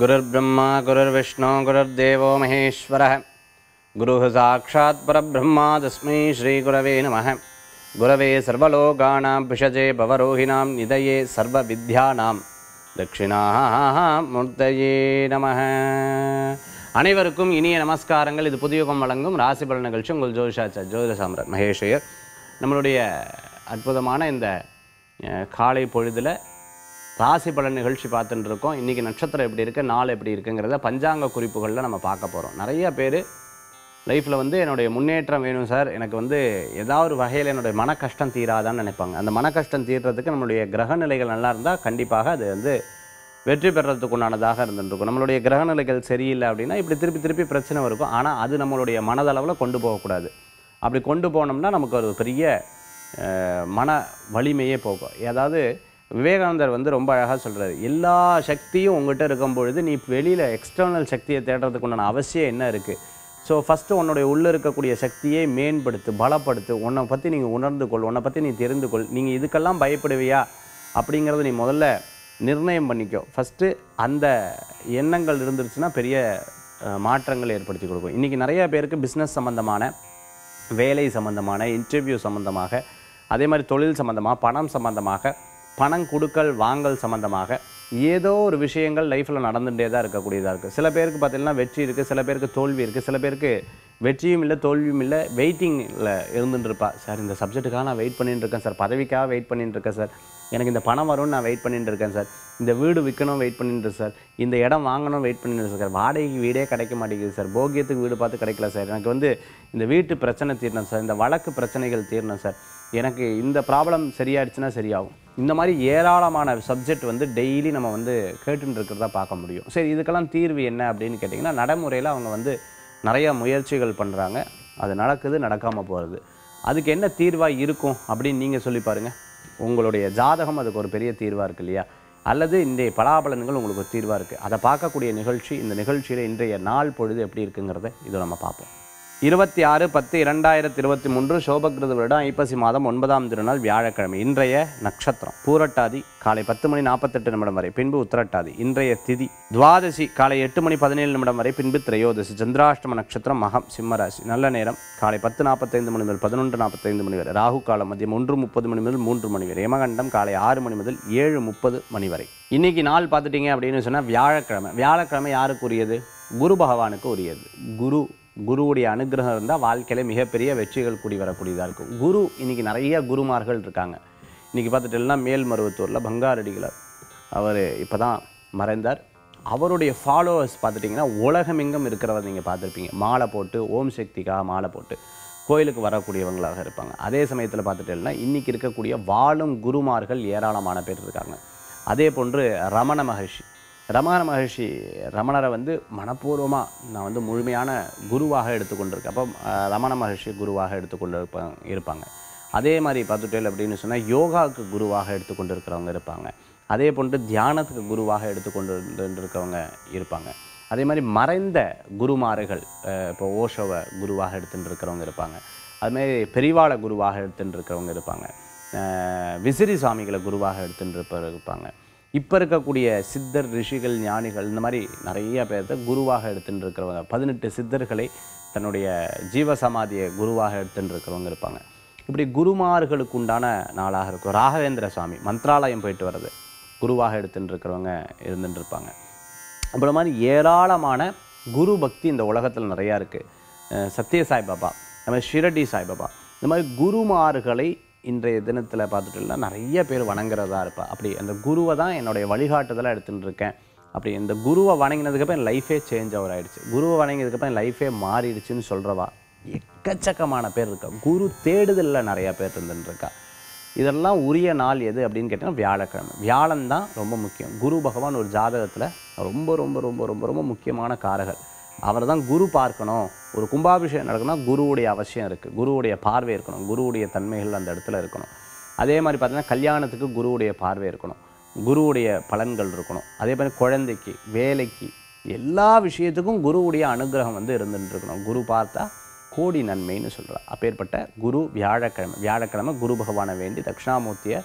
गुरुर्ब्रह्मा गुरुर्विष्णु गुरुर्देवो महेश्वरः गुरुः साक्षात् परब्रह्मा तस्मै श्रीगुरवे नमः गुरवे सर्वलोकानां विषजे भवरोहिणां निधये सर्वविद्यानां தட்சிணாமூர்த்தயே நம அனைவருக்கும் இனிய நமஸ்காரங்கள் இது புதியுகம் வழங்கும் ராசி பலன் நிகழ்ச்சி உங்கள் ஜோதிஷாச்சார் ஜோதிட சாம்ராட் மகேஷையர் நம்மளுடைய அற்புதமான இந்த அஹ், காலை பொழுதில் ராசி பலன் நிகழ்ச்சி பார்த்துட்டு இருக்கோம் இன்றைக்கி நட்சத்திரம் எப்படி இருக்குது நாள் எப்படி இருக்குங்கிறத பஞ்சாங்க குறிப்புகளில் நம்ம பார்க்க போகிறோம் நிறைய பேர் லைஃப்பில் வந்து என்னுடைய முன்னேற்றம் வேணும் சார் எனக்கு வந்து ஏதாவது ஒரு வகையில் என்னுடைய மன கஷ்டம் தீராதான்னு நினைப்பாங்க அந்த மன கஷ்டம் தீர்றதுக்கு நம்மளுடைய கிரக நிலைகள் நல்லா இருந்தால் கண்டிப்பாக அது வந்து வெற்றி பெறறதுக்கு உண்டானதாக இருந்துருக்கும் நம்மளுடைய கிரக நிலைகள் சரியில்லை அப்படின்னா இப்படி திருப்பி திருப்பி பிரச்சனை இருக்கும் ஆனால் அது நம்மளுடைய மனதளவில் கொண்டு போகக்கூடாது அப்படி கொண்டு போனோம்னா நமக்கு ஒரு பெரிய அஹ், மன வலிமையே போகும் அதாவது விவேகானந்தர் வந்து ரொம்ப அழகாக சொல்கிறாரு எல்லா சக்தியும் உங்ககிட்ட இருக்கும் பொழுது நீ வெளியில் எக்ஸ்டர்னல் சக்தியை தேடுறதுக்கு உண்டான அவசியம் என்ன இருக்குது ஸோ ஃபஸ்ட்டு உன்னுடைய உள்ளே இருக்கக்கூடிய சக்தியை மேம்படுத்து பலப்படுத்து உன்னை பற்றி நீங்கள் உணர்ந்து கொள் உன்னை பற்றி நீ தெரிந்து கொள் நீங்கள் இதுக்கெல்லாம் பயப்படுவியா அப்படிங்கிறத நீ முதல்ல நிர்ணயம் பண்ணிக்கோ ஃபஸ்ட்டு அந்த எண்ணங்கள் இருந்துருச்சுன்னா பெரிய அஹ், மாற்றங்கள் ஏற்படுத்தி கொடுக்கும் இன்றைக்கி நிறைய பேருக்கு பிஸ்னஸ் சம்மந்தமான வேலை சம்பந்தமான இன்டர்வியூ சம்பந்தமாக அதே மாதிரி தொழில் சம்பந்தமாக பணம் சம்பந்தமாக பணம் கொடுக்கல் வாங்கல் சம்பந்தமாக ஏதோ ஒரு விஷயங்கள் லைஃப்பில் நடந்துகிட்டே தான் இருக்கக்கூடியதாக இருக்குது சில பேருக்கு பார்த்தீங்கன்னா வெற்றி இருக்குது சில பேருக்கு தோல்வி இருக்குது சில பேருக்கு வெற்றியும் இல்லை தோல்வியும் இல்லை வெயிட்டிங்கில் இருந்துட்டு இருப்பா சார் இந்த சப்ஜெக்ட்டுக்காக நான் வெயிட் பண்ணிட்டு இருக்கேன் சார் பதவிக்காக வெயிட் பண்ணிட்டு இருக்கேன் சார் எனக்கு இந்த பணம் வரும்னு நான் வெயிட் பண்ணிட்டு இருக்கேன் சார் இந்த வீடு விற்கணும் வெயிட் பண்ணிட்டு இருக்கேன் சார் இந்த இடம் வாங்கணும் வெயிட் பண்ணிட்டு இருக்கேன் சார் வாடகைக்கு வீடே கிடைக்க மாட்டேங்குது சார் போகியத்துக்கு வீடு பார்த்து கிடைக்கல சார் எனக்கு வந்து இந்த வீட்டு பிரச்சனை தீரணும் சார் இந்த வழக்கு பிரச்சனைகள் தீரணும் சார் எனக்கு இந்த ப்ராப்ளம் சரியாயிடுச்சுன்னா சரியாகும் இந்த மாதிரி ஏராளமான சப்ஜெக்ட் வந்து டெய்லி நம்ம வந்து கேட்டுட்டு இருக்கிறதா பார்க்க முடியும் சரி இதுக்கெல்லாம் தீர்வு என்ன அப்படின்னு கேட்டிங்கன்னா நடைமுறையில் அவங்க வந்து நிறைய முயற்சிகள் பண்ணுறாங்க அது நடக்குது நடக்காமல் போகிறது அதுக்கு என்ன தீர்வாக இருக்கும் அப்படின்னு நீங்கள் சொல்லி பாருங்கள் உங்களுடைய ஜாதகம் அதுக்கு ஒரு பெரிய தீர்வாக இருக்கு இல்லையா அல்லது இன்றைய பலாபலன்கள் உங்களுக்கு ஒரு தீர்வாக இருக்குது அதை பார்க்கக்கூடிய நிகழ்ச்சி இந்த நிகழ்ச்சியில் இன்றைய நாள் பொழுது எப்படி இருக்குங்கிறத இதை நம்ம பார்ப்போம் இருபத்தி ஆறு பத்து இரண்டாயிரத்தி இருபத்தி மூன்று சோபகிருத வருடம் ஐப்பசி மாதம் ஒன்பதாம் திருநாள் வியாழக்கிழமை இன்றைய நட்சத்திரம் பூரட்டாதி காலை பத்து மணி நாற்பத்தெட்டு நிமிடம் வரை பின்பு உத்திரட்டாதி இன்றைய திதி துவாதசி காலை எட்டு மணி பதினேழு நிமிடம் வரை பின்பு திரையோதசி சந்திராஷ்டம நட்சத்திரம் மகம் சிம்மராசி நல்ல நேரம் காலை பத்து நாற்பத்தைந்து மணி முதல் பதினொன்று நாற்பத்தைந்து மணி வரை ராகு காலம் மதியம் ஒன்று முப்பது மணி முதல் மூன்று மணி வரை யமகண்டம் காலை ஆறு மணி முதல் ஏழு முப்பது மணி வரை இன்னைக்கு நாள் பார்த்துட்டீங்க அப்படின்னு சொன்னால் வியாழக்கிழமை வியாழக்கிழமை யாருக்கு உரியது குரு பகவானுக்கு உரியது குரு குருவுடைய அனுகிரகம் இருந்தால் வாழ்க்கையில மிகப்பெரிய வெற்றிகள் கூடி வரக்கூடியதாக இருக்கும் குரு இன்னைக்கு நிறைய குருமார்கள் இருக்காங்க இன்னைக்கு பார்த்துட்டீங்கன்னா மேல்மருவத்தூரில் பங்காரடிகளார் அவர் இப்போ தான் மறைந்தார் அவருடைய ஃபாலோவர்ஸ் பார்த்துட்டிங்கன்னா உலகமெங்கும் இருக்கிறவர் நீங்கள் பார்த்துருப்பீங்க மாலை போட்டு ஓம் சக்திக்காக மாலை போட்டு கோயிலுக்கு வரக்கூடியவங்களாக இருப்பாங்க அதே சமயத்தில் பார்த்துட்டீங்கன்னா இன்றைக்கி இருக்கக்கூடிய வாழும் குருமார்கள் ஏராளமான பேர் இருக்காங்க அதே போன்று ரமண மகர்ஷி ரமண மகர்ஷி ரமணரை வந்து மனப்பூர்வமாக நான் வந்து முழுமையான குருவாக எடுத்துக்கொண்டிருக்கேன் அப்போ அஹ், ரமண மகர்ஷி குருவாக எடுத்துக்கொண்டு இருப்பாங்க இருப்பாங்க அதே மாதிரி பார்த்துட்டேல் அப்படின்னு சொன்னால் யோகாவுக்கு குருவாக எடுத்துக்கொண்டு இருக்கிறவங்க இருப்பாங்க அதே போன்று தியானத்துக்கு குருவாக எடுத்துக்கொண்டு இருந்து- இருக்கிறவங்க இருப்பாங்க அதே மாதிரி மறைந்த குருமார்கள் அஹ், இப்போ ஓஷோவை குருவாக எடுத்துட்டு இருக்கிறவங்க இருப்பாங்க அதுமாதிரி பெரிவாள குருவாக எடுத்துட்டு இருக்கிறவங்க இருப்பாங்க அஹ், விசிறி சுவாமிகளை குருவாக எடுத்துட்டு இருப்பவர் இருப்பாங்க இப்போ இருக்கக்கூடிய சித்தர் ரிஷிகள் ஞானிகள் இந்த மாதிரி நிறைய பேர்த்த குருவாக எடுத்துட்டு இருக்கிறவங்க பதினெட்டு சித்தர்களை தன்னுடைய ஜீவசமாதியை குருவாக எடுத்துட்டு இருக்கிறவங்க இருப்பாங்க இப்படி குருமார்களுக்கு உண்டான நாளாக இருக்கும் ராகவேந்திர சுவாமி மந்த்ராலயம் போயிட்டு வர்றது குருவாக எடுத்துட்டு இருக்கிறவங்க இருந்துட்டு இருப்பாங்க அப்புறம் மாதிரி ஏராளமான குரு பக்தி இந்த உலகத்தில் நிறையா இருக்குது சத்ய சாய்பாபா இந்த மாதிரி ஷிரடி சாய்பாபா இந்த மாதிரி குருமார்களை இன்றைய தினத்தில் பார்த்துட்டோம்னா நிறைய பேர் வணங்குறதா இருப்பா அப்படி அந்த குருவை தான் என்னுடைய வழிகாட்டுதலாக எடுத்துகிட்டு இருக்கேன் அப்படி இந்த குருவை வணங்கினதுக்கப்புறம் என் லைஃபே சேஞ்ச் ஓவர் ஆயிடுச்சு குருவை வணங்கினதுக்கப்புறம் என் லைஃபே மாறிடுச்சுன்னு சொல்கிறவா எக்கச்சக்கமான பேர் இருக்கா குரு தேடுதலில் நிறையா பேர் இருந்துட்டு இருக்கா இதெல்லாம் உரிய நாள் எது அப்படின்னு கேட்டிங்கன்னா வியாழக்கிழமை வியாழன் தான் ரொம்ப முக்கியம் குரு பகவான் ஒரு ஜாதகத்தில் ரொம்ப ரொம்ப ரொம்ப ரொம்ப ரொம்ப முக்கியமான காரகர் அவர் தான் குரு பார்க்கணும் ஒரு கும்பாபிஷேகம் நடக்கணும்னா குருவுடைய அவசியம் இருக்குது குருவுடைய பார்வை இருக்கணும் குருவுடைய தன்மைகள் அந்த இடத்துல இருக்கணும் அதே மாதிரி பார்த்தீங்கன்னா கல்யாணத்துக்கு குருவுடைய பார்வை இருக்கணும் குருவுடைய பலன்கள் இருக்கணும் அதே மாதிரி குழந்தைக்கு வேலைக்கு எல்லா விஷயத்துக்கும் குருவுடைய அனுகிரகம் வந்து இருந்துட்டு இருக்கணும் குரு பார்த்தா கோடி நன்மைன்னு சொல்கிறார் அப்பேற்பட்ட குரு வியாழக்கிழமை வியாழக்கிழமை குரு பகவானை வேண்டி தட்சிணாமூர்த்தியை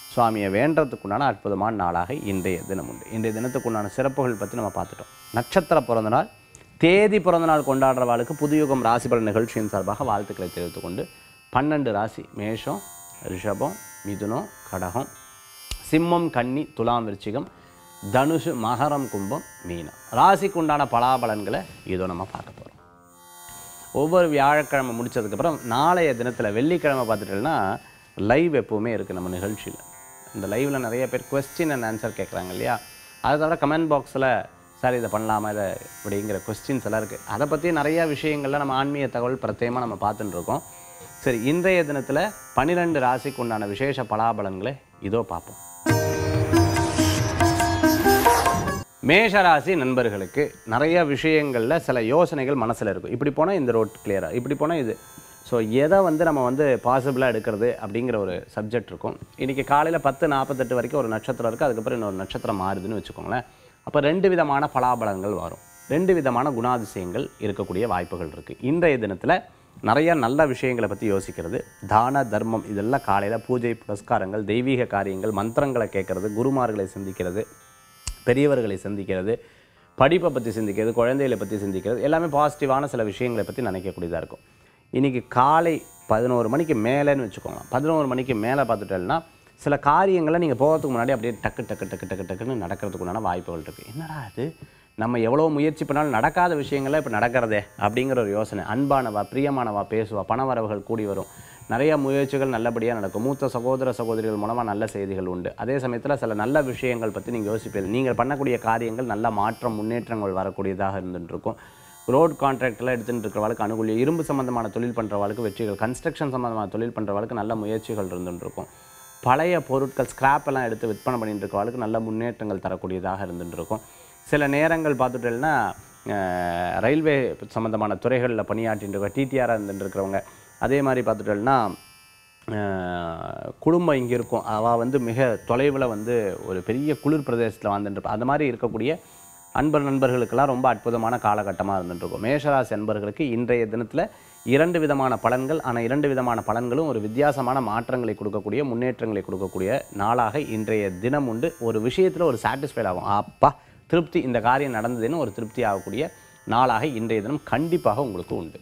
சுவாமியை வேண்டதுக்குண்டான அற்புதமான நாளாக இன்றைய தினம் உண்டு இன்றைய தினத்துக்குண்டான சிறப்புகள் பற்றி நம்ம பார்த்துட்டோம் நட்சத்திர பிறந்த நாள் தேதி பிறந்த நாள் கொண்டாடுறவாளுக்கு புதுயுகம் ராசிபலன் நிகழ்ச்சியின் சார்பாக வாழ்த்துக்களை தெரிவித்துக் கொண்டு பன்னெண்டு ராசி மேஷம் ரிஷபம் மிதுனம் கடகம் சிம்மம் கன்னி துலாம் விருச்சிகம் தனுஷு மகரம் கும்பம் மீனம் ராசிக்கு உண்டான பலாபலன்களை இதோ நம்ம பார்க்க போகிறோம் ஒவ்வொரு வியாழக்கிழமை முடிச்சதுக்கப்புறம் நாளைய தினத்தில் வெள்ளிக்கிழமை பார்த்துட்டோம்னா லைவ் எப்போவுமே இருக்குது நம்ம நிகழ்ச்சியில் இந்த லைவில் நிறைய பேர் கொஸ்டின் அண்ட் ஆன்சர் கேட்குறாங்க இல்லையா அதை தவிர கமெண்ட் பாக்ஸில் சார் இதை பண்ணலாமா இதை இப்படிங்கிற கொஸ்டின்ஸ் எல்லாம் இருக்குது அதை பற்றி நிறைய விஷயங்கள்ல நம்ம ஆன்மீக தகவல் பிரத்யேகமாக நம்ம பார்த்துட்டு இருக்கோம் சரி இன்றைய தினத்தில் பன்னிரெண்டு ராசிக்கு உண்டான விசேஷ பலாபலன்களை இதோ பார்ப்போம் மேஷராசி நண்பர்களுக்கு நிறைய விஷயங்களில் சில யோசனைகள் மனசில் இருக்கும் இப்படி போனால் இந்த ரோட் கிளியராக இப்படி போனால் இது ஸோ எதை வந்து நம்ம வந்து பாசிபிளாக எடுக்கிறது அப்படிங்கிற ஒரு சப்ஜெக்ட் இருக்கும் இன்றைக்கி காலையில் பத்து நாற்பத்தெட்டு வரைக்கும் ஒரு நட்சத்திரம் இருக்குது அதுக்கப்புறம் இன்னொரு நட்சத்திரம் மாறுதுன்னு வச்சுக்கோங்களேன் அப்போ ரெண்டு விதமான பலாபலங்கள் வரும் ரெண்டு விதமான குணாதிசயங்கள் இருக்கக்கூடிய வாய்ப்புகள் இருக்குது இன்றைய தினத்தில் நிறைய நல்ல விஷயங்களை பற்றி யோசிக்கிறது தான தர்மம் இதெல்லாம் காலையில் பூஜை புரஸ்காரங்கள் தெய்வீக காரியங்கள் மந்திரங்களை கேட்கறது குருமார்களை சிந்திக்கிறது பெரியவர்களை சந்திக்கிறது படிப்பை பற்றி சிந்திக்கிறது குழந்தைகளை பற்றி சிந்திக்கிறது எல்லாமே பாசிட்டிவான சில விஷயங்களை பற்றி நினைக்கக்கூடியதாக இருக்கும் இன்றைக்கி காலை பதினோரு மணிக்கு மேலேன்னு வச்சுக்கோங்க பதினோரு மணிக்கு மேலே பார்த்துட்டேன்னா சில காரியங்களை நீங்கள் போகிறதுக்கு முன்னாடி அப்படியே டக்கு டக்கு டக்கு டக்கு டக்குன்னு நடக்கிறதுக்குண்டான வாய்ப்புகள் இருக்குது என்னடா அது நம்ம எவ்வளோ முயற்சி பண்ணாலும் நடக்காத விஷயங்கள்லாம் இப்போ நடக்கிறதே அப்படிங்கிற ஒரு யோசனை அன்பானவா பிரியமானவா பேசுவா பணவரவுகள் கூடி வரும் நிறைய முயற்சிகள் நல்லபடியாக நடக்கும் மூத்த சகோதர சகோதரிகள் மூலமாக நல்ல செய்திகள் உண்டு அதே சமயத்தில் சில நல்ல விஷயங்கள் பற்றி நீங்கள் யோசிப்பீர்கள் நீங்கள் பண்ணக்கூடிய காரியங்கள் நல்ல மாற்றம் முன்னேற்றங்கள் வரக்கூடியதாக இருந்துட்டு இருக்கும் ரோட் கான்ட்ராக்ட்லாம் எடுத்துகிட்டு இருக்கிறவளுக்கு அனுகூலியம் இரும்பு சம்மந்தமான தொழில் பண்ணுறவளுக்கு வெற்றிகள் கன்ஸ்ட்ரக்ஷன் சம்மந்தமான தொழில் பண்ணுறவளுக்கு நல்ல முயற்சிகள் இருந்துட்டு இருக்கும் பழைய பொருட்கள் ஸ்கிராப் எல்லாம் எடுத்து விற்பனை பண்ணிட்டு இருக்கவளுக்கு நல்ல முன்னேற்றங்கள் தரக்கூடியதாக இருந்துட்டு இருக்கும் சில நேரங்கள் பார்த்துட்டேன்னா ரயில்வே சம்மந்தமான துறைகளில் பணியாற்றிட்டு இருக்க டிடிஆராக இருந்துட்டு இருக்கிறவங்க அதே மாதிரி பார்த்துட்டோம்னா அஹ், குடும்பம் இங்கே இருக்கும் அவள் வந்து மிக தொலைவில் வந்து ஒரு பெரிய குளிர் பிரதேசத்தில் வாழ்ந்துட்டு அந்த மாதிரி இருக்கக்கூடிய அன்பர் நண்பர்களுக்கெல்லாம் ரொம்ப அற்புதமான காலகட்டமாக இருந்துட்டுருக்கும் மேஷராசி அன்பர்களுக்கு இன்றைய தினத்தில் இரண்டு விதமான பலன்கள் ஆனால் இரண்டு விதமான பலன்களும் ஒரு வித்தியாசமான மாற்றங்களை கொடுக்கக்கூடிய முன்னேற்றங்களை கொடுக்கக்கூடிய நாளாக இன்றைய தினம் உண்டு ஒரு விஷயத்தில் ஒரு சாட்டிஸ்ஃபைட் ஆகும் அப்பா திருப்தி இந்த காரியம் நடந்ததுன்னு ஒரு திருப்தி ஆகக்கூடிய நாளாக இன்றைய தினம் கண்டிப்பாக உங்களுக்கு உண்டு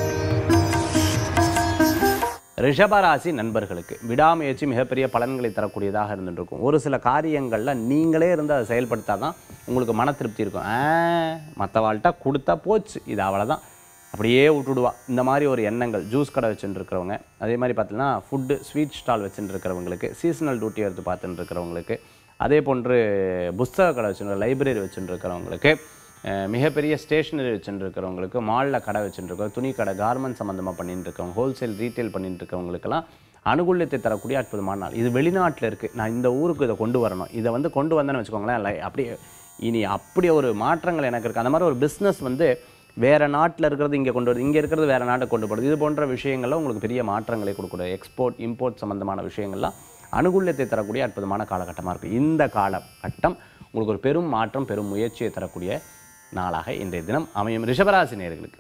ரிஷபராசி நண்பர்களுக்கு விடாமுயற்சி மிகப்பெரிய பலன்களை தரக்கூடியதாக இருந்துருக்கும் ஒரு சில காரியங்களில் நீங்களே இருந்து அதை செயல்படுத்தா தான் உங்களுக்கு மன திருப்தி இருக்கும் மற்றவாள்கிட்ட கொடுத்தா போச்சு இது அவ்வளோதான் அப்படியே விட்டுடுவா இந்த மாதிரி ஒரு எண்ணங்கள் ஜூஸ் கடை வச்சுட்டு இருக்கிறவங்க அதே மாதிரி பார்த்தீங்கன்னா ஃபுட்டு ஸ்வீட் ஸ்டால் வச்சுட்டு இருக்கிறவங்களுக்கு சீசனல் டியூட்டி எடுத்து பார்த்துட்டு இருக்கிறவங்களுக்கு அதே போன்று புஸ்தக கடை வச்சுட்டு லைப்ரரி வச்சுட்டு இருக்கிறவங்களுக்கு அஹ் மிகப்பெரிய ஸ்டேஷனரி வச்சுட்டு இருக்கிறவங்களுக்கு மாலில் கடை வச்சுட்டு இருக்கோம் துணி கடை கார்மெண்ட் சம்மந்தமாக பண்ணிட்டு இருக்கவங்க ஹோல்சேல் ரீட்டைல் பண்ணிட்டு இருக்கவங்களுக்கெல்லாம் அனுகூல்யத்தை தரக்கூடிய அற்புதமான நாள் இது வெளிநாட்டில் இருக்குது நான் இந்த ஊருக்கு இதை கொண்டு வரணும் இதை வந்து கொண்டு வந்தேன்னு வச்சுக்கோங்களேன் லை- அப்படியே இனி அப்படி ஒரு மாற்றங்கள் எனக்கு இருக்குது அந்த மாதிரி ஒரு பிஸ்னஸ் வந்து வேறு நாட்டில் இருக்கிறது இங்கே கொண்டு வருது இங்கே இருக்கிறது வேறு நாட்டை கொண்டு போகிறது இது போன்ற விஷயங்கள்ல உங்களுக்கு பெரிய மாற்றங்களை கொடுக்கக்கூடிய எக்ஸ்போர்ட் இம்போர்ட் சம்மந்தமான விஷயங்கள்லாம் அனுகூல்யத்தை தரக்கூடிய அற்புதமான காலகட்டமாக இருக்குது இந்த காலகட்டம் உங்களுக்கு ஒரு பெரும் மாற்றம் பெரும் முயற்சியை தரக்கூடிய நாளாக இன்றைய தினம் அமையும் ரிஷபராசி நேயர்களுக்கு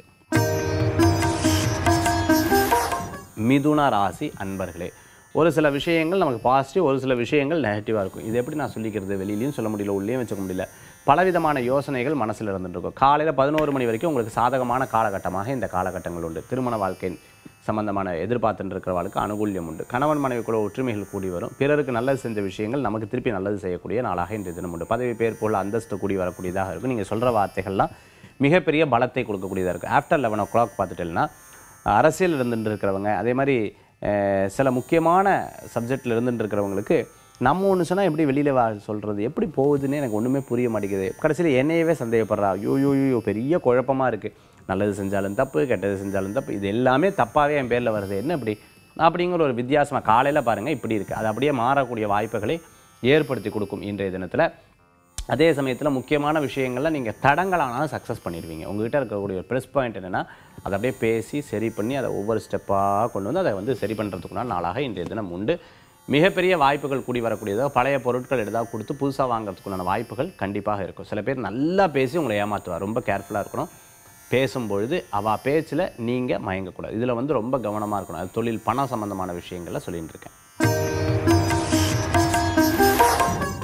மிதுன ராசி அன்பர்களே ஒரு சில விஷயங்கள் நமக்கு பாசிட்டிவ் ஒரு சில விஷயங்கள் நெகட்டிவாக இருக்கும் இது எப்படி நான் சொல்லிக்கிறது வெளியிலையும் சொல்ல முடியல உள்ளேயும் வச்சுக்க முடியல பலவிதமான யோசனைகள் மனசில் இருந்துட்டு இருக்கும் காலையில் பதினோரு மணி வரைக்கும் உங்களுக்கு சாதகமான காலகட்டமாக இந்த காலகட்டங்கள் உண்டு திருமண வாழ்க்கை சம்பந்தமான எதிர்பார்த்துட்டு இருக்கிறவர்களுக்கு அனுகூல்யம் உண்டு கணவன் மனைவிக்குள்ள ஒற்றுமைகள் கூடி வரும் பிறருக்கு நல்லது செஞ்ச விஷயங்கள் நமக்கு திருப்பி நல்லது செய்யக்கூடிய நாளாக இன்றைய தினம் உண்டு பதவி பேர் போல் அந்தஸ்து கூடி வரக்கூடியதாக இருக்கும் நீங்கள் சொல்கிற வார்த்தைகள்லாம் மிகப்பெரிய பலத்தை கொடுக்கக்கூடியதாக இருக்கும் ஆஃப்டர் லெவன் ஓ கிளாக் பார்த்துட்டேன்னா அரசியல் இருந்துட்டு இருக்கிறவங்க அதே மாதிரி அஹ், சில முக்கியமான சப்ஜெக்டில் இருந்துட்டு இருக்கிறவங்களுக்கு நம்ம ஒன்று சொன்னால் எப்படி வெளியில் வா சொல்கிறது எப்படி போகுதுன்னு எனக்கு ஒன்றுமே புரிய மாட்டேங்குது கடைசியில் என்னையவே சந்தேகப்படுறா ஐயோ யோ யோ பெரிய குழப்பமாக இருக்குது நல்லது செஞ்சாலும் தப்பு கெட்டது செஞ்சாலும் தப்பு இது எல்லாமே தப்பாகவே என் பேரில் வருது என்ன இப்படி அப்படிங்கிற ஒரு வித்தியாசமாக காலையில் பாருங்கள் இப்படி இருக்குது அது அப்படியே மாறக்கூடிய வாய்ப்புகளை ஏற்படுத்தி கொடுக்கும் இன்றைய தினத்தில் அதே சமயத்தில் முக்கியமான விஷயங்கள்ல நீங்கள் தடங்களானாலும் சக்ஸஸ் பண்ணிடுவீங்க உங்ககிட்ட இருக்கக்கூடிய ஒரு ப்ளஸ் பாயிண்ட் என்னென்னா அதை அப்படியே பேசி சரி பண்ணி அதை ஒவ்வொரு ஸ்டெப்பாக கொண்டு வந்து அதை வந்து சரி பண்ணுறதுக்குனா நாளாக இன்றைய தினம் உண்டு மிகப்பெரிய வாய்ப்புகள் கூடி வரக்கூடியதாக பழைய பொருட்கள் எதாவது கொடுத்து புதுசாக வாங்குறதுக்குண்டான வாய்ப்புகள் கண்டிப்பாக இருக்கும் சில பேர் நல்லா பேசி உங்களை ஏமாற்றுவார் ரொம்ப கேர்ஃபுல்லாக இருக்கணும் பேசும்பொழுது அவள் பேச்சில் நீங்கள் மயங்கக்கூடாது இதில் வந்து ரொம்ப கவனமாக இருக்கணும் அது தொழில் பணம் சம்மந்தமான விஷயங்களை சொல்லிட்டு இருக்கேன்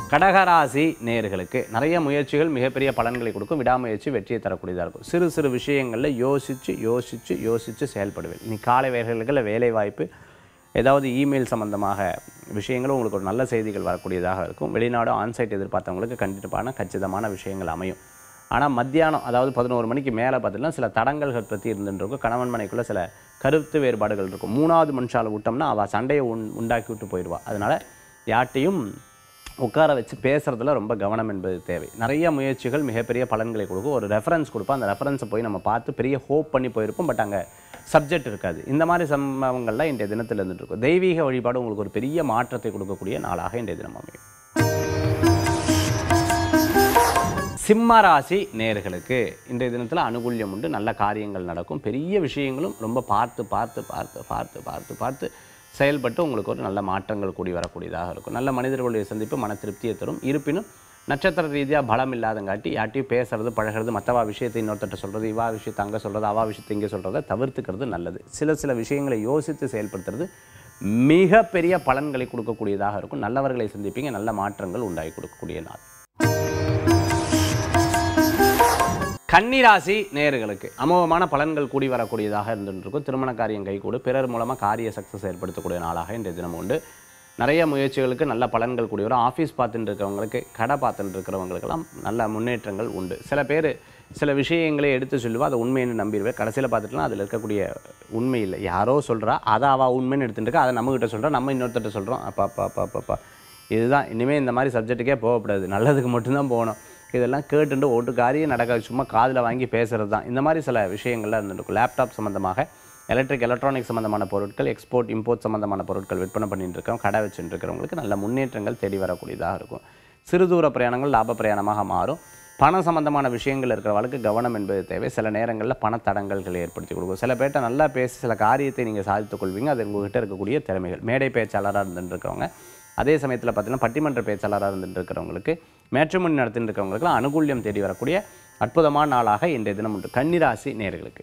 கடகராசி நேர்களுக்கு நிறைய முயற்சிகள் மிகப்பெரிய பலன்களை கொடுக்கும் விடாமுயற்சி வெற்றியை தரக்கூடியதாக இருக்கும் சிறு சிறு விஷயங்களில் யோசித்து யோசித்து யோசித்து செயல்படுவேன் நீ காலை வேலைகளுக்கு வேலை வாய்ப்பு ஏதாவது இமெயில் சம்பந்தமாக விஷயங்களும் உங்களுக்கு ஒரு நல்ல செய்திகள் வரக்கூடியதாக இருக்கும் வெளிநாடு ஆன்சைட் எதிர்பார்த்தவங்களுக்கு கண்டிப்பான கச்சிதமான விஷயங்கள் அமையும் ஆனால் மத்தியானம் அதாவது பதினோரு மணிக்கு மேலே பார்த்தீங்கன்னா சில தடங்கல்கள் பற்றி இருந்துட்டு இருக்கும் கணவன் மனைக்குள்ளே சில கருத்து வேறுபாடுகள் இருக்கும் மூணாவது மனுஷால விட்டோம்னா அவள் சண்டையை உண் உண்டாக்கி விட்டு போயிடுவா அதனால் யார்ட்டையும் உட்கார வச்சு பேசுகிறதுல ரொம்ப கவனம் என்பது தேவை நிறைய முயற்சிகள் மிகப்பெரிய பலன்களை கொடுக்கும் ஒரு ரெஃபரன்ஸ் கொடுப்போம் அந்த ரெஃபரன்ஸை போய் நம்ம பார்த்து பெரிய ஹோப் பண்ணி போயிருப்போம் பட் அங்கே சப்ஜெக்ட் இருக்காது இந்த மாதிரி சம்பவங்கள்லாம் இன்றைய தினத்தில் இருந்துட்டு இருக்கும் தெய்வீக வழிபாடு உங்களுக்கு ஒரு பெரிய மாற்றத்தை கொடுக்கக்கூடிய நாளாக இன்றைய தினம் அமையும் சிம்ம ராசி நேர்களுக்கு இன்றைய தினத்தில் அனுகூல்யம் உண்டு நல்ல காரியங்கள் நடக்கும் பெரிய விஷயங்களும் ரொம்ப பார்த்து பார்த்து பார்த்து பார்த்து பார்த்து பார்த்து செயல்பட்டு உங்களுக்கு ஒரு நல்ல மாற்றங்கள் கூடி வரக்கூடியதாக இருக்கும் நல்ல மனிதர்களுடைய சந்திப்பு மன திருப்தியை தரும் இருப்பினும் நட்சத்திர ரீதியாக பலம் இல்லாதங்காட்டி யார்ட்டையும் பேசுறது பழகிறது மற்றவா விஷயத்தை இன்னொருத்தட்ட சொல்கிறது இவா விஷயத்தை அங்கே சொல்கிறது அவா விஷயத்தை இங்கே சொல்கிறத தவிர்த்துக்கிறது நல்லது சில சில விஷயங்களை யோசித்து செயல்படுத்துறது மிகப்பெரிய பலன்களை கொடுக்கக்கூடியதாக இருக்கும் நல்லவர்களை சந்திப்பீங்க நல்ல மாற்றங்கள் உண்டாகி கொடுக்கக்கூடிய நாள் கன்னிராசி நேயர்களுக்கு அமோகமான பலன்கள் கூடி வரக்கூடியதாக இருந்துருக்கும் திருமண காரியம் கைகூடு பிறர் மூலமாக காரிய சக்ஸஸ் ஏற்படுத்தக்கூடிய நாளாக இன்றைய தினம் உண்டு நிறைய முயற்சிகளுக்கு நல்ல பலன்கள் கூடி வரும் ஆஃபீஸ் பார்த்துட்டு இருக்கிறவங்களுக்கு கடை பார்த்துட்டு இருக்கிறவங்களுக்கெல்லாம் நல்ல முன்னேற்றங்கள் உண்டு சில பேர் சில விஷயங்களை எடுத்து சொல்லுவா அதை உண்மைன்னு நம்பிடுவேன் கடைசியில் பார்த்துட்டுலாம் அதில் இருக்கக்கூடிய உண்மை இல்லை யாரோ சொல்கிறா அதை அவள் உண்மைன்னு எடுத்துட்டு இருக்கா அதை நம்மகிட்ட சொல்கிறா நம்ம இன்னொருத்தட்ட சொல்கிறோம் அப்பா அப்பா அப்பா அப்பா அப்பா இதுதான் இனிமேல் இந்த மாதிரி சப்ஜெக்ட்டுக்கே போகக்கூடாது நல்லதுக்கு மட்டும்தான் போகணும் இதெல்லாம் கேட்டுட்டு ஒரு காரியம் நடக்காது சும்மா காதில் வாங்கி பேசுகிறது தான் இந்த மாதிரி சில விஷயங்கள்லாம் இருந்துருக்கும் லேப்டாப் சம்மந்தமாக எலக்ட்ரிக் எலக்ட்ரானிக் சம்மந்தமான பொருட்கள் எக்ஸ்போர்ட் இம்போர்ட் சம்மந்தமான பொருட்கள் விற்பனை பண்ணிட்டு இருக்கோம் கடை வச்சுட்டு இருக்கிறவங்களுக்கு நல்ல முன்னேற்றங்கள் தேடி வரக்கூடியதாக இருக்கும் சிறு தூர பிரயாணங்கள் லாப பிரயாணமாக மாறும் பணம் சம்பந்தமான விஷயங்கள் இருக்கிறவளுக்கு கவனம் என்பது தேவை சில நேரங்களில் பணத்தடங்கல்களை ஏற்படுத்தி கொடுக்கும் சில பேர்ட்ட நல்லா பேசி சில காரியத்தை நீங்கள் சாதித்துக் கொள்வீங்க அது உங்ககிட்ட இருக்கக்கூடிய திறமைகள் மேடை பேச்சாளராக இருந்துட்டு இருக்கிறவங்க அதே சமயத்தில் பார்த்தீங்கன்னா பட்டிமன்ற பேச்சாளராக இருந்துட்டு இருக்கிறவங்களுக்கு மேட்ரிமோனி நடத்திட்டு இருக்கிறவங்களுக்குலாம் அனுகூல்யம் தேடி வரக்கூடிய அற்புதமான நாளாக இன்றைய தினம் உண்டு கன்னிராசி நேர்களுக்கு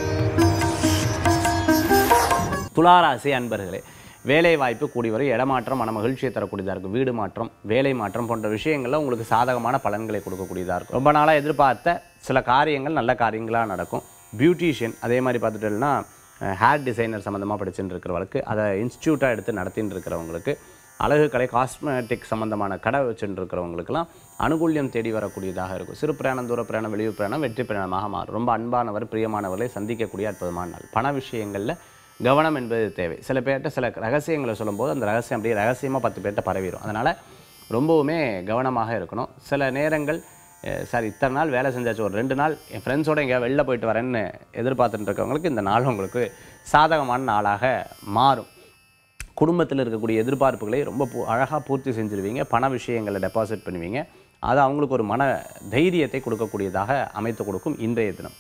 துளாராசி அன்பர்களே வேலை வாய்ப்பு கூடி வரும் இடமாற்றம் மன மகிழ்ச்சியை தரக்கூடியதாக இருக்கும் வீடு மாற்றம் வேலை மாற்றம் போன்ற விஷயங்கள்ல உங்களுக்கு சாதகமான பலன்களை கொடுக்கக்கூடியதாக இருக்கும் ரொம்ப நாளாக எதிர்பார்த்த சில காரியங்கள் நல்ல காரியங்களாக நடக்கும் பியூட்டிஷியன் அதே மாதிரி பார்த்துட்டோம்னா ஹேர் டிசைனர் சம்மந்தமாக படிச்சுட்டு இருக்கிறவங்களுக்கு அதை இன்ஸ்டியூட்டாக எடுத்து நடத்திட்டு இருக்கிறவங்களுக்கு அழகு கலை காஸ்மெட்டிக் சம்மந்தமான கடை வச்சுட்டு இருக்கிறவங்களுக்கெல்லாம் அனுகூல்யம் தேடி வரக்கூடியதாக இருக்கும் சிறு பிரயாணம் தூர பிரயாணம் வெளியூர் பிரயாணம் வெற்றி பிரயாணமாக மாறும் ரொம்ப அன்பானவர் பிரியமானவர்களை சந்திக்கக்கூடிய அற்புதமான நாள் பண விஷயங்களில் கவனம் என்பது தேவை சில பேர்கிட்ட சில ரகசியங்களை சொல்லும்போது அந்த ரகசியம் அப்படியே ரகசியமாக பத்து பேர்கிட்ட பரவிடும் அதனால் ரொம்பவுமே கவனமாக இருக்கணும் சில நேரங்கள் அஹ், சார் இத்தனை நாள் வேலை செஞ்சாச்சு ஒரு ரெண்டு நாள் என் ஃப்ரெண்ட்ஸோட எங்கேயா வெளில போயிட்டு வரேன்னு எதிர்பார்த்துட்டு இருக்கவங்களுக்கு இந்த நாள் உங்களுக்கு சாதகமான நாளாக மாறும் குடும்பத்தில் இருக்கக்கூடிய எதிர்பார்ப்புகளை ரொம்ப பூ அழகாக பூர்த்தி செஞ்சுருவீங்க பண விஷயங்களை டெபாசிட் பண்ணுவீங்க அது அவங்களுக்கு ஒரு மன தைரியத்தை கொடுக்கக்கூடியதாக அமைத்து கொடுக்கும் இன்றைய தினம்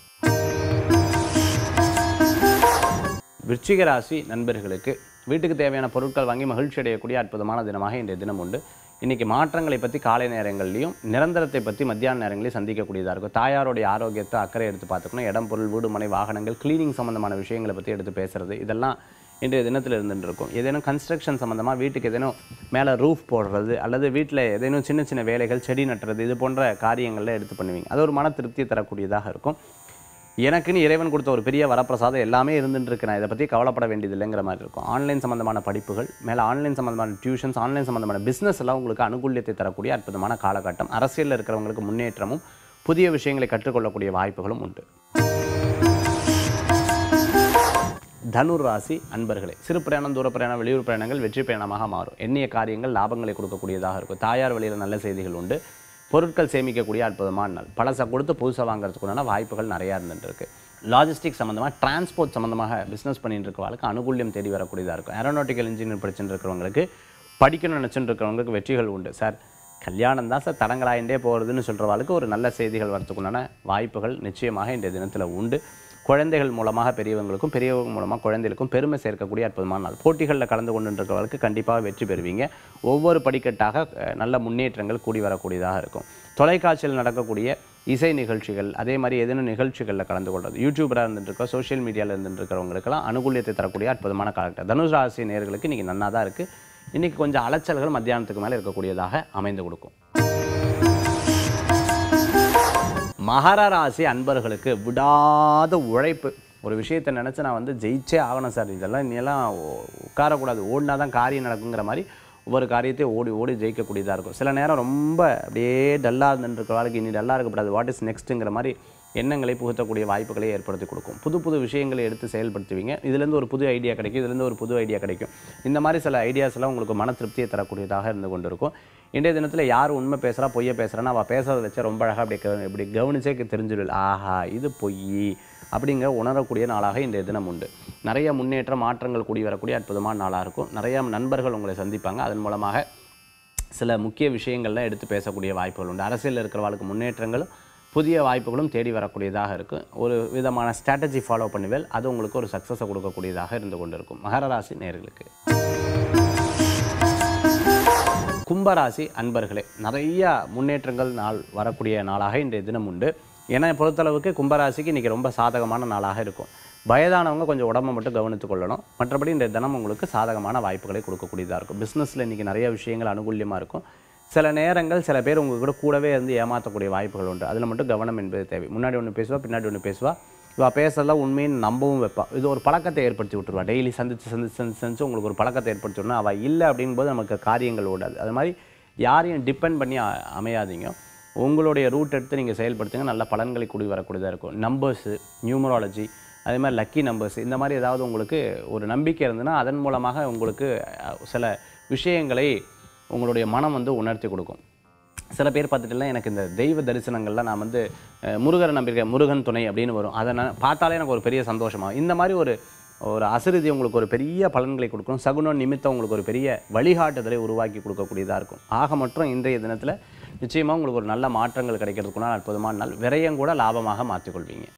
விருச்சிக ராசி நண்பர்களுக்கு வீட்டுக்கு தேவையான பொருட்கள் வாங்கி மகிழ்ச்சி அடையக்கூடிய அற்புதமான தினமாக இன்றைய தினம் உண்டு இன்றைக்கி மாற்றங்களை பற்றி காலை நேரங்கள்லையும் நிரந்தரத்தை பற்றி மத்தியான நேரங்களையும் சந்திக்கக்கூடியதாக இருக்கும் தாயாருடைய ஆரோக்கியத்தை அக்கறை எடுத்து பார்த்துக்கணும் இடம் பொருள் வீடு மனை வாகனங்கள் க்ளீனிங் சம்மந்தமான விஷயங்களை பற்றி எடுத்து பேசுறது இதெல்லாம் இன்றைய தினத்தில் இருந்துட்டு இருக்கும் ஏதேனும் கன்ஸ்ட்ரக்ஷன் சம்மந்தமாக வீட்டுக்கு ஏதேனும் மேலே ரூஃப் போடுறது அல்லது வீட்டில் ஏதேனும் சின்ன சின்ன வேலைகள் செடி நட்டுறது இது போன்ற காரியங்களில் எடுத்து பண்ணுவீங்க அது ஒரு மன திருப்தியை தரக்கூடியதாக இருக்கும் எனக்குன்னு இறைவன் கொடுத்த ஒரு பெரிய வரப்பிரசாதம் எல்லாமே இருந்துட்டு இருக்கு நான் இதை பற்றி கவலைப்பட வேண்டியது இல்லைங்கிற மாதிரி இருக்கும் ஆன்லைன் சம்மந்தமான படிப்புகள் மேலே ஆன்லைன் சம்மந்தமான டியூஷன்ஸ் ஆன்லைன் சம்மந்தமான பிஸ்னஸ் எல்லாம் உங்களுக்கு அனுகூல்யத்தை தரக்கூடிய அற்புதமான காலகட்டம் அரசியலில் இருக்கிறவங்களுக்கு முன்னேற்றமும் புதிய விஷயங்களை கற்றுக்கொள்ளக்கூடிய வாய்ப்புகளும் உண்டு தனுர் ராசி அன்பர்களே சிறு பிரயாணம் தூர பிரயாணம் வெளியூர் பிரயாணங்கள் வெற்றி பிரயாணமாக மாறும் எண்ணிய காரியங்கள் லாபங்களை கொடுக்கக்கூடியதாக இருக்கும் தாயார் வழியில் நல்ல செய்திகள் உண்டு பொருட்கள் சேமிக்கக்கூடிய அற்புதமான நாள் பழசை கொடுத்து புதுசாக வாங்குறதுக்குண்டான வாய்ப்புகள் நிறையா இருந்துட்டு இருக்கு லாஜிஸ்டிக் சம்மந்தமாக டிரான்ஸ்போர்ட் சம்மந்தமாக பிஸ்னஸ் பண்ணிட்டு இருக்கிறவங்களுக்கு அனுகூல்யம் தேடி வரக்கூடியதாக இருக்கும் ஏரோநாட்டிக்கல் இன்ஜினியர் படிச்சுட்டு இருக்கிறவங்களுக்கு படிக்கணும்னு நினச்சிட்டு இருக்கிறவங்களுக்கு வெற்றிகள் உண்டு சார் கல்யாணம் தான் சார் தடங்களாயிண்டே போகிறதுன்னு சொல்கிறவாளுக்கு ஒரு நல்ல செய்திகள் வரத்துக்குண்டான வாய்ப்புகள் நிச்சயமாக இன்றைய தினத்தில் உண்டு குழந்தைகள் மூலமாக பெரியவங்களுக்கும் பெரியவங்க மூலமாக குழந்தைகளுக்கும் பெருமை சேர்க்கக்கூடிய அற்புதமான நாள் போட்டிகளில் கலந்து கொண்டு இருக்கிறவர்களுக்கு கண்டிப்பாக வெற்றி பெறுவீங்க ஒவ்வொரு படிக்கட்டாக அஹ், நல்ல முன்னேற்றங்கள் கூடி வரக்கூடியதாக இருக்கும் தொலைக்காட்சியில் நடக்கக்கூடிய இசை நிகழ்ச்சிகள் அதே மாதிரி ஏதேனும் நிகழ்ச்சிகளில் கலந்து கொள்வது யூடியூபராக இருந்துட்டு இருக்கோம் சோஷியல் மீடியாவில் இருந்துட்டு இருக்கிறவங்களுக்கெல்லாம் அனுகூலியத்தை தரக்கூடிய அற்புதமான காலகட்டம் தனுஷ் ராசி நேர்களுக்கு இன்றைக்கி நன்னா தான் இருக்குது இன்றைக்கி கொஞ்சம் அலைச்சல்கள் மத்தியானத்துக்கு மேலே இருக்கக்கூடியதாக அமைந்து கொடுக்கும் மகர ராசி அன்பர்களுக்கு விடாத உழைப்பு ஒரு விஷயத்தை நினச்சி நான் வந்து ஜெயிச்சே ஆகணும் சார் இதெல்லாம் இன்னெல்லாம் உ- உட்காரக்கூடாது ஓடினா தான் காரியம் நடக்குங்கிற மாதிரி ஒவ்வொரு காரியத்தையும் ஓடி ஓடி ஜெயிக்கக்கூடியதாக இருக்கும் சில நேரம் ரொம்ப அப்படியே டல்லாக இருந்துருக்கிறவர்களுக்கு இனி டல்லாக இருக்கக்கூடாது வாட் இஸ் நெக்ஸ்ட்டுங்கிற மாதிரி எண்ணங்களை புகுத்தக்கூடிய வாய்ப்புகளை ஏற்படுத்தி கொடுக்கும் புது புது விஷயங்களை எடுத்து செயல்படுத்துவீங்க இதுலேருந்து ஒரு புது ஐடியா கிடைக்கும் இதுலேருந்து ஒரு புது ஐடியா கிடைக்கும் இந்த மாதிரி சில ஐடியாஸ் எல்லாம் உங்களுக்கு மன திருப்தியை தரக்கூடியதாக இருந்து கொண்டு இருக்கும் இன்றைய தினத்தில் யார் உண்மை பேசுகிறா பொய்யை பேசுகிறான்னா அவள் பேசுறத வச்சு ரொம்ப அழகாக அப்படி க- இப்படி கவனிச்சே தெரிஞ்சிடல ஆஹா இது பொய் அப்படிங்கிற உணரக்கூடிய நாளாக இன்றைய தினம் உண்டு நிறைய முன்னேற்ற மாற்றங்கள் கூடி வரக்கூடிய அற்புதமான நாளாக இருக்கும் நிறைய நண்பர்கள் உங்களை சந்திப்பாங்க அதன் மூலமாக சில முக்கிய விஷயங்கள்லாம் எடுத்து பேசக்கூடிய வாய்ப்புகள் உண்டு அரசியலில் இருக்கிறவர்களுக்கு முன்னேற்றங்களும் புதிய வாய்ப்புகளும் தேடி வரக்கூடியதாக இருக்கும் ஒரு விதமான ஸ்ட்ராட்டஜி ஃபாலோ பண்ணுவேல் அது உங்களுக்கு ஒரு சக்ஸஸை கொடுக்கக்கூடியதாக இருந்து கொண்டு இருக்கும் மகர ராசி நேர்களுக்கு கும்பராசி அன்பர்களே நிறைய முன்னேற்றங்கள் நாள் வரக்கூடிய நாளாக இன்றைய தினம் உண்டு என்னை பொறுத்தளவுக்கு கும்பராசிக்கு இன்றைக்கி ரொம்ப சாதகமான நாளாக இருக்கும் வயதானவங்க கொஞ்சம் உடம்பை மட்டும் கவனித்துக் கொள்ளணும் மற்றபடி இந்த தினம் உங்களுக்கு சாதகமான வாய்ப்புகளை கொடுக்கக்கூடியதாக இருக்கும் பிஸ்னஸில் இன்றைக்கி நிறைய விஷயங்கள் அனுகூல்யமாக இருக்கும் சில நேரங்கள் சில பேர் உங்க கூட கூடவே இருந்து ஏமாற்றக்கூடிய வாய்ப்புகள் உண்டு அதில் மட்டும் கவனம் என்பது தேவை முன்னாடி ஒன்று பேசுவா பின்னாடி ஒன்று பேசுவா இவள் பேசுறதெல்லாம் உண்மைன்னு நம்பவும் வைப்பா இது ஒரு பழக்கத்தை ஏற்படுத்தி விட்டுருவா டெய்லி சந்திச்சு சந்திச்சு சந்திச்சு சந்திச்சு உங்களுக்கு ஒரு பழக்கத்தை ஏற்படுத்தி விடணும் அவள் இல்லை அப்படிங்கும்போது நமக்கு காரியங்கள் ஓடாது அது மாதிரி யாரையும் டிபெண்ட் பண்ணி அ- அமையாதீங்க உங்களுடைய ரூட் எடுத்து நீங்கள் செயல்படுத்துங்க நல்ல பலன்களை கூடி வரக்கூடியதாக இருக்கும் நம்பர்ஸு நியூமராலஜி அதே மாதிரி லக்கி நம்பர்ஸ் இந்த மாதிரி ஏதாவது உங்களுக்கு ஒரு நம்பிக்கை இருந்ததுன்னா அதன் மூலமாக உங்களுக்கு அஹ், சில விஷயங்களை உங்களுடைய மனம் வந்து உணர்த்தி கொடுக்கும் சில பேர் பார்த்துட்டுலாம் எனக்கு இந்த தெய்வ தரிசனங்கள்லாம் நான் வந்து அஹ், முருகரை நம்பியிருக்கேன் முருகன் துணை அப்படின்னு வரும் அதை நான் பார்த்தாலே எனக்கு ஒரு பெரிய சந்தோஷமாகும் இந்த மாதிரி ஒரு ஒரு அசிறுதி உங்களுக்கு ஒரு பெரிய பலன்களை கொடுக்கும் சகுனம் நிமித்தம் உங்களுக்கு ஒரு பெரிய வழிகாட்டுதலை உருவாக்கி கொடுக்கக்கூடியதாக இருக்கும் ஆக மற்றும் இன்றைய தினத்தில் நிச்சயமாக உங்களுக்கு ஒரு நல்ல மாற்றங்கள் கிடைக்கிறதுக்குள்ள அற்புதமான நாள் விரயம் கூட லாபமாக மாற்றிக்கொள்வீங்க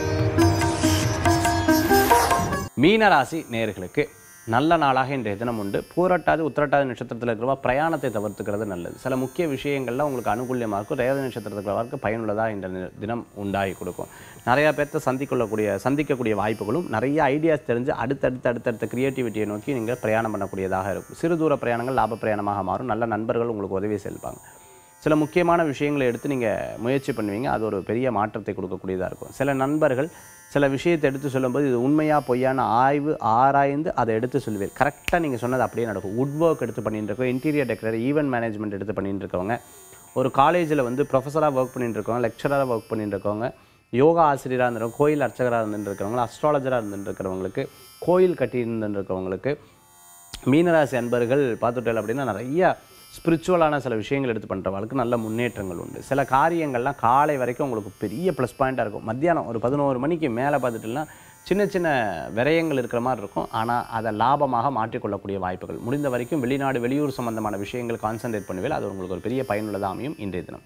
மீனராசி நேயர்களுக்கு நல்ல நாளாக இன்றைய தினம் உண்டு பூரட்டாதி உத்திரட்டாதி நட்சத்திரத்தில் இருக்கிறவா பிரயாணத்தை தவிர்த்துக்கிறது நல்லது சில முக்கிய விஷயங்கள்லாம் உங்களுக்கு அனுகூல்யமாக இருக்கும் ரேவதி நட்சத்திரத்தில் இருக்கிறவருக்கு பயனுள்ளதாக இந்த நி- தினம் உண்டாகி கொடுக்கும் நிறையா பேர்த்த சந்திக்கொள்ளக்கூடிய சந்திக்கக்கூடிய வாய்ப்புகளும் நிறைய ஐடியாஸ் தெரிஞ்சு அடுத்தடுத்து அடுத்தடுத்த கிரியேட்டிவிட்டியை நோக்கி நீங்கள் பிரயாணம் பண்ணக்கூடியதாக இருக்கும் சிறு தூர பிரயாணங்கள் லாப பிரயாணமாக மாறும் நல்ல நண்பர்கள் உங்களுக்கு உதவி செல்வாங்க சில முக்கியமான விஷயங்களை எடுத்து நீங்கள் முயற்சி பண்ணுவீங்க அது ஒரு பெரிய மாற்றத்தை கொடுக்கக்கூடியதாக இருக்கும் சில நண்பர்கள் சில விஷயத்தை எடுத்து சொல்லும்போது இது உண்மையா பொய்யான ஆய்வு ஆராய்ந்து அதை எடுத்து சொல்லுவீர் கரெக்டாக நீங்கள் சொன்னது அப்படியே நடக்கும் வுட் ஒர்க் எடுத்து பண்ணிட்டு இருக்கோம் இன்டீரியர் டெக்கரேட் ஈவென்ட் மேனேஜ்மெண்ட் எடுத்து பண்ணிட்டு இருக்கவங்க ஒரு காலேஜில் வந்து ப்ரொஃபஸராக ஒர்க் பண்ணிட்டு இருக்கவங்க லெக்சராக ஒர்க் பண்ணிட்டு இருக்கவங்க யோகா ஆசிரியராக இருந்திருக்கோம் கோயில் அர்ச்சகராக இருந்துட்டு இருக்கிறவங்க அஸ்ட்ராலஜராக இருந்துட்டு இருக்கிறவங்களுக்கு கோயில் கட்டி இருந்துட்டு இருக்கிறவங்களுக்கு மீனராசி அன்பர்கள் பார்த்துட்டல் அப்படின்னா நிறைய ஸ்பிரிச்சுவலான சில விஷயங்கள் எடுத்து பண்ணுறவங்களுக்கு நல்ல முன்னேற்றங்கள் உண்டு சில காரியங்கள்லாம் காலை வரைக்கும் உங்களுக்கு பெரிய ப்ளஸ் பாயிண்ட்டாக இருக்கும் மத்தியானம் ஒரு பதினோரு மணிக்கு மேலே பார்த்துட்டுனா சின்ன சின்ன விரயங்கள் இருக்கிற மாதிரி இருக்கும் ஆனால் அதை லாபமாக மாற்றிக்கொள்ளக்கூடிய வாய்ப்புகள் முடிந்த வரைக்கும் வெளிநாடு வெளியூர் சம்பந்தமான விஷயங்கள் கான்சென்ட்ரேட் பண்ணுவேல் அது உங்களுக்கு ஒரு பெரிய பயனுள்ளதாக அமையும் இன்றைய தினம்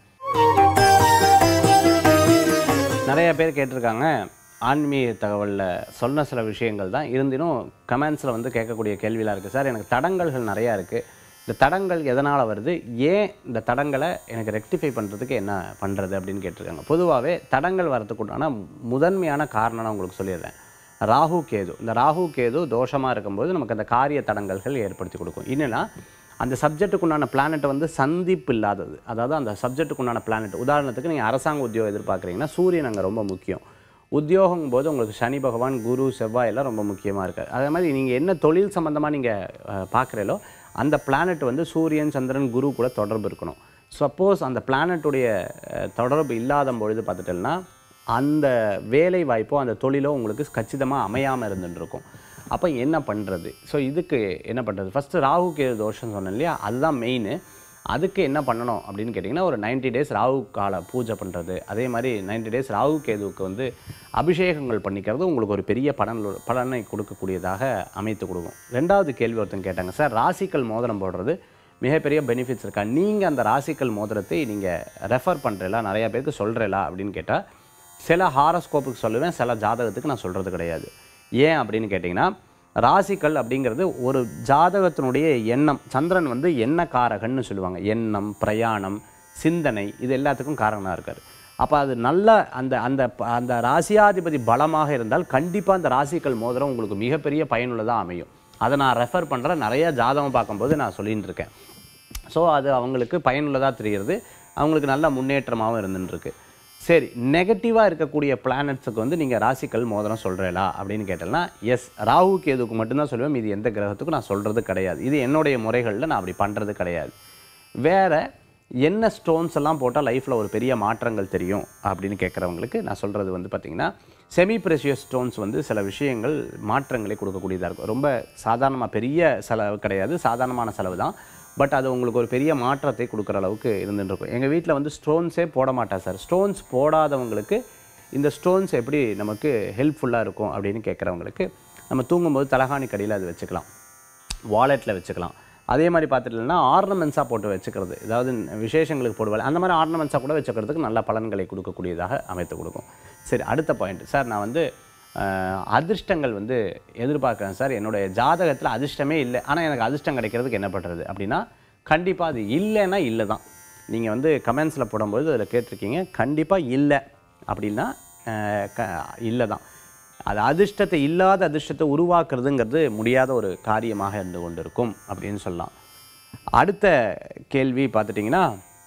நிறைய பேர் கேட்டிருக்காங்க ஆன்மீக தகவலில் சொன்ன சில விஷயங்கள் தான் இருந்தினும் கமெண்ட்ஸில் வந்து கேட்கக்கூடிய கேள்வியெலாம் இருக்குது சார் எனக்கு தடங்கல்கள் நிறையா இருக்குது இந்த தடங்கள் எதனால் வருது ஏன் இந்த தடங்களை எனக்கு ரெக்டிஃபை பண்ணுறதுக்கு என்ன பண்ணுறது அப்படின்னு கேட்டிருக்காங்க பொதுவாகவே தடங்கள் வரதுக்குண்டான முதன்மையான காரணம் நான் உங்களுக்கு சொல்லிடுறேன் ராகு கேது இந்த ராகு கேது தோஷமாக இருக்கும்போது நமக்கு அந்த காரிய தடங்கல்கள் ஏற்படுத்தி கொடுக்கும் என்னென்னா அந்த சப்ஜெக்ட்டுக்கு உண்டான பிளானட் வந்து சந்திப்பு இல்லாதது அதாவது அந்த சப்ஜெக்ட்டுக்கு உண்டான பிளானட் உதாரணத்துக்கு நீங்கள் அரசாங்க உத்தியோகம் எதிர்பார்க்குறீங்கன்னா சூரியன் அங்கே ரொம்ப முக்கியம் உத்தியோகம் போது உங்களுக்கு சனி பகவான் குரு செவ்வாய் எல்லாம் ரொம்ப முக்கியமாக இருக்காது அதே மாதிரி நீங்கள் என்ன தொழில் சம்மந்தமாக நீங்கள் பார்க்குறீங்களோ அந்த பிளானட் வந்து சூரியன் சந்திரன் குரு கூட தொடர்பு இருக்கணும் சப்போஸ் அந்த பிளானட்டுடைய தொடர்பு இல்லாத பொழுது பார்த்துட்டேன்னா அந்த வேலை வாய்ப்போ அந்த தொழிலோ உங்களுக்கு கச்சிதமாக அமையாமல் இருந்துட்டு இருக்கும் அப்போ என்ன பண்ணுறது ஸோ இதுக்கு என்ன பண்ணுறது ஃபஸ்ட்டு ராகு கேது தோஷம் சொன்னேன் இல்லையா அதுதான் மெயின் அதுக்கு என்ன பண்ணணும் அப்படின்னு கேட்டிங்கன்னா ஒரு 90 டேஸ் ராகு கால பூஜை பண்ணுறது அதே மாதிரி 90 டேஸ் ராகு கேதுவுக்கு வந்து அபிஷேகங்கள் பண்ணிக்கிறது உங்களுக்கு ஒரு பெரிய பலன் பலனை கொடுக்கக்கூடியதாக அமைத்து கொடுக்கும் ரெண்டாவது கேள்வி ஒருத்தங்க கேட்டாங்க சார் ராசிக்கல் மோதிரம் போடுறது மிகப்பெரிய பெனிஃபிட்ஸ் இருக்கா நீங்கள் அந்த ராசிக்கல் மோதிரத்தை நீங்கள் ரெஃபர் பண்ணுறீங்களா நிறையா பேருக்கு சொல்கிறீங்களா அப்படின்னு கேட்டால் சில ஹாரஸ்கோப்புக்கு சொல்லுவேன் சில ஜாதகத்துக்கு நான் சொல்கிறது கிடையாது ஏன் அப்படின்னு கேட்டிங்கன்னா ராசிக்கல் அப்படிங்கிறது ஒரு ஜாதகத்தினுடைய எண்ணம் சந்திரன் வந்து எண்ணக்காரகன்னு சொல்லுவாங்க எண்ணம் பிரயாணம் சிந்தனை இது எல்லாத்துக்கும் காரணமாக இருக்கார் அப்போ அது நல்ல அந்த அந்த ப- அந்த ராசியாதிபதி பலமாக இருந்தால் கண்டிப்பாக அந்த ராசிக்கல் மோதிரம் உங்களுக்கு மிகப்பெரிய பயனுள்ளதாக அமையும் அதை நான் ரெஃபர் பண்ணுறேன் நிறைய ஜாதகம் பார்க்கும்போது நான் சொல்லின்னு இருக்கேன் ஸோ அது அவங்களுக்கு பயனுள்ளதாக தெரிகிறது அவங்களுக்கு நல்ல முன்னேற்றமாகவும் இருந்துருக்கு சரி நெகட்டிவாக இருக்கக்கூடிய பிளானட்ஸுக்கு வந்து நீங்கள் ராசிக்கல் மோதிரம் சொல்கிறீங்களா அப்படின்னு கேட்டேன்னா எஸ் ராகு கேதுக்கு மட்டும்தான் சொல்லுவேன் இது எந்த கிரகத்துக்கும் நான் சொல்கிறது கிடையாது இது என்னுடைய முறைகளில் நான் அப்படி பண்ணுறது கிடையாது வேற என்ன ஸ்டோன்ஸ் எல்லாம் போட்டால் லைஃப்பில் ஒரு பெரிய மாற்றங்கள் தெரியும் அப்படின்னு கேட்குறவங்களுக்கு நான் சொல்கிறது வந்து பார்த்திங்கன்னா செமி ப்ரெஷியஸ் ஸ்டோன்ஸ் வந்து சில விஷயங்கள் மாற்றங்களை கொடுக்கக்கூடியதாக இருக்கும் ரொம்ப சாதாரணமாக பெரிய செலவு கிடையாது சாதாரணமான செலவு தான் பட் அது உங்களுக்கு ஒரு பெரிய மாற்றத்தை கொடுக்குற அளவுக்கு இருந்துட்டு இருக்கும் எங்கள் வீட்டில் வந்து ஸ்டோன்ஸே போட மாட்டேன் சார் ஸ்டோன்ஸ் போடாதவங்களுக்கு இந்த ஸ்டோன்ஸ் எப்படி நமக்கு ஹெல்ப்ஃபுல்லாக இருக்கும் அப்படின்னு கேட்குறவங்களுக்கு நம்ம தூங்கும்போது தலகாணி கடியில் அது வச்சுக்கலாம் வாலெட்டில் வச்சுக்கலாம் அதே மாதிரி பார்த்துட்டீங்கன்னா ஆர்னமெண்ட்ஸாக போட்டு வச்சுக்கிறது அதாவது விசேஷங்களுக்கு போடுவாங்க அந்த மாதிரி ஆர்னமெண்ட்ஸாக கூட வச்சுக்கிறதுக்கு நல்ல பலன்களை கொடுக்கக்கூடியதாக அமைத்து கொடுக்கும் சரி அடுத்த பாயிண்ட் சார் நான் வந்து அஹ், அதிர்ஷ்டங்கள் வந்து எதிர்பார்க்குறேன் சார் என்னுடைய ஜாதகத்தில் அதிர்ஷ்டமே இல்லை ஆனால் எனக்கு அதிர்ஷ்டம் கிடைக்கிறதுக்கு என்ன பண்ணுறது அப்படின்னா கண்டிப்பாக அது இல்லைன்னா இல்லை தான் நீங்கள் வந்து கமெண்ட்ஸில் போடும்போது அதில் கேட்டிருக்கீங்க கண்டிப்பாக இல்லை அப்படின்னா அஹ், க இல்லை தான் அது அதிர்ஷ்டத்தை இல்லாத அதிர்ஷ்டத்தை உருவாக்குறதுங்கிறது முடியாத ஒரு காரியமாக இருந்து கொண்டிருக்கும் அப்படின்னு சொல்லலாம் அடுத்த கேள்வி பார்த்துட்டிங்கன்னா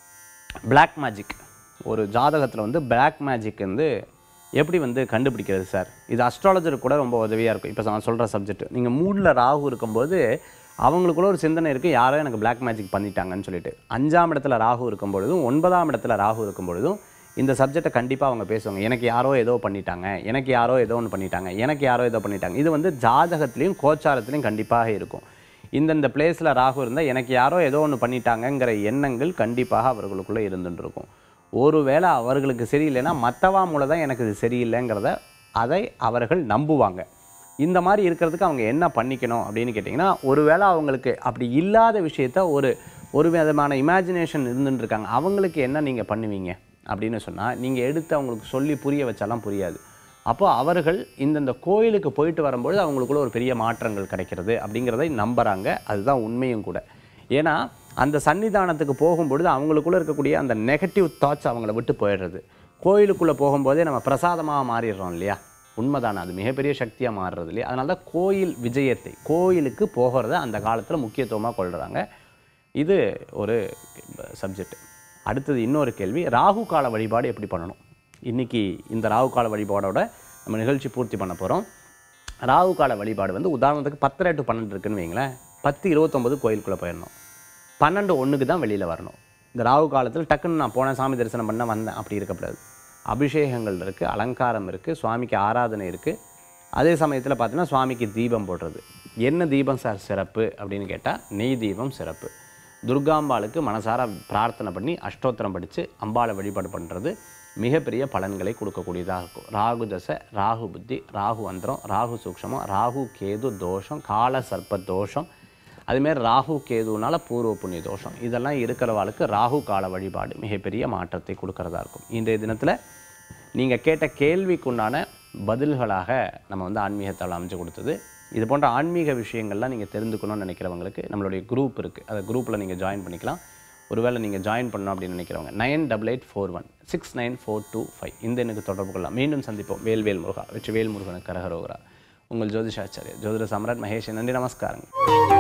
பிளாக் மேஜிக் ஒரு ஜாதகத்தில் வந்து பிளாக் மேஜிக் வந்து எப்படி வந்து கண்டுபிடிக்கிறது சார் இது அஸ்ட்ராலஜருக்கு கூட ரொம்ப உதவியாக இருக்கும் இப்போ நான் சொல்கிற சப்ஜெக்ட் நீங்கள் மூடில் ராகு இருக்கும்போது அவங்களுக்குள்ள ஒரு சிந்தனை இருக்குது யாரோ எனக்கு பிளாக் மேஜிக் பண்ணிட்டாங்கன்னு சொல்லிட்டு அஞ்சாம் இடத்துல ராகு இருக்கும் பொழுதும் ஒன்பதாம் இடத்துல ராகு இருக்கும் பொழுதும் இந்த சப்ஜெக்டை கண்டிப்பாக அவங்க பேசுவாங்க எனக்கு யாரோ ஏதோ பண்ணிட்டாங்க எனக்கு யாரோ ஏதோ ஒன்று பண்ணிட்டாங்க எனக்கு யாரோ ஏதோ பண்ணிட்டாங்க இது வந்து ஜாதகத்துலேயும் கோச்சாரத்துலேயும் கண்டிப்பாக இருக்கும் இந்தந்த பிளேஸில் ராகு இருந்தால் எனக்கு யாரோ ஏதோ ஒன்று பண்ணிட்டாங்கங்கிற எண்ணங்கள் கண்டிப்பாக அவர்களுக்குள்ளே இருந்துட்டு இருக்கும் ஒருவேளை அவர்களுக்கு சரியில்லைன்னா மற்றவா மூலம் தான் எனக்கு இது சரியில்லைங்கிறத அதை அவர்கள் நம்புவாங்க இந்த மாதிரி இருக்கிறதுக்கு அவங்க என்ன பண்ணிக்கணும் அப்படின்னு கேட்டிங்கன்னா ஒருவேளை அவங்களுக்கு அப்படி இல்லாத விஷயத்த ஒரு ஒரு விதமான இமேஜினேஷன் இருந்துட்டு இருக்காங்க அவங்களுக்கு என்ன நீங்கள் பண்ணுவீங்க அப்படின்னு சொன்னால் நீங்கள் எடுத்து அவங்களுக்கு சொல்லி புரிய வச்சாலாம் புரியாது அப்போ அவர்கள் இந்தந்த கோயிலுக்கு போயிட்டு வரும்பொழுது அவங்களுக்குள்ள ஒரு பெரிய மாற்றங்கள் கிடைக்கிறது அப்படிங்கிறதை நம்புகிறாங்க அதுதான் உண்மையும் கூட ஏன்னா அந்த சன்னிதானத்துக்கு போகும்பொழுது அவங்களுக்குள்ள இருக்கக்கூடிய அந்த நெகட்டிவ் தாட்ஸ் அவங்கள விட்டு போயிடுறது கோயிலுக்குள்ளே போகும்போதே நம்ம பிரசாதமாக மாறிடுறோம் இல்லையா உண்மைதானே அது மிகப்பெரிய சக்தியாக மாறுறது இல்லையா அதனால தான் கோயில் விஜயத்தை கோயிலுக்கு போகிறத அந்த காலத்தில் முக்கியத்துவமாக கொள்கிறாங்க இது ஒரு சப்ஜெக்ட் அடுத்தது இன்னொரு கேள்வி ராகு கால வழிபாடு எப்படி பண்ணணும் இன்றைக்கி இந்த ராகு கால வழிபாடோட நம்ம நிகழ்ச்சி பூர்த்தி பண்ண போகிறோம் ராகு கால வழிபாடு வந்து உதாரணத்துக்கு பத்தரை டு பன்னெண்டு இருக்குன்னு வைங்களேன் பத்து இருபத்தொம்பது கோயிலுக்குள்ளே போயிடணும் பன்னெண்டு ஒன்றுக்கு தான் வெளியில் வரணும் இந்த ராகு காலத்தில் டக்குன்னு நான் போனேன் சாமி தரிசனம் பண்ண வந்தேன் அப்படி இருக்கக்கூடாது அபிஷேகங்கள் இருக்குது அலங்காரம் இருக்குது சுவாமிக்கு ஆராதனை இருக்குது அதே சமயத்தில் பார்த்தீங்கன்னா சுவாமிக்கு தீபம் போடுறது என்ன தீபம் சார் சிறப்பு அப்படின்னு கேட்டால் நெய் தீபம் சிறப்பு துர்காம்பாளுக்கு மனசார பிரார்த்தனை பண்ணி அஷ்டோத்திரம் படித்து அம்பாளை வழிபாடு பண்ணுறது மிகப்பெரிய பலன்களை கொடுக்கக்கூடியதாக இருக்கும் ராகு தசை ராகு புத்தி ராகு அந்தரம் ராகு சூக்ஷமம் ராகு கேது தோஷம் கால சர்ப்ப தோஷம் அதுமாரி ராகு கேதுனால பூர்வ புண்ணிய தோஷம் இதெல்லாம் இருக்கிறவாளுக்கு ராகு கால வழிபாடு மிகப்பெரிய மாற்றத்தை கொடுக்கறதா இருக்கும் இன்றைய தினத்தில் நீங்கள் கேட்ட கேள்விக்குண்டான பதில்களாக நம்ம வந்து ஆன்மீகத்தால் அமைச்சு கொடுத்தது இது போன்ற ஆன்மீக விஷயங்கள்லாம் நீங்கள் தெரிந்துக்கணும்னு நினைக்கிறவங்களுக்கு நம்மளுடைய குரூப் இருக்குது அந்த குரூப்பில் நீங்கள் ஜாயின் பண்ணிக்கலாம் ஒருவேளை நீங்கள் ஜாயின் பண்ணணும் அப்படின்னு நினைக்கிறவங்க nine double eight four one six nine four two five இந்த எனக்கு தொடர்பு கொள்ளலாம் மீண்டும் சந்திப்போம் வேல்வேல் முருகா வெற்றி வேல் முருகனுக்கு கரகரோகரா உங்கள் ஜோதிஷாச்சாரியர் ஜோதிட சம்ராட் மகேஷ் நன்றி நமஸ்காரங்க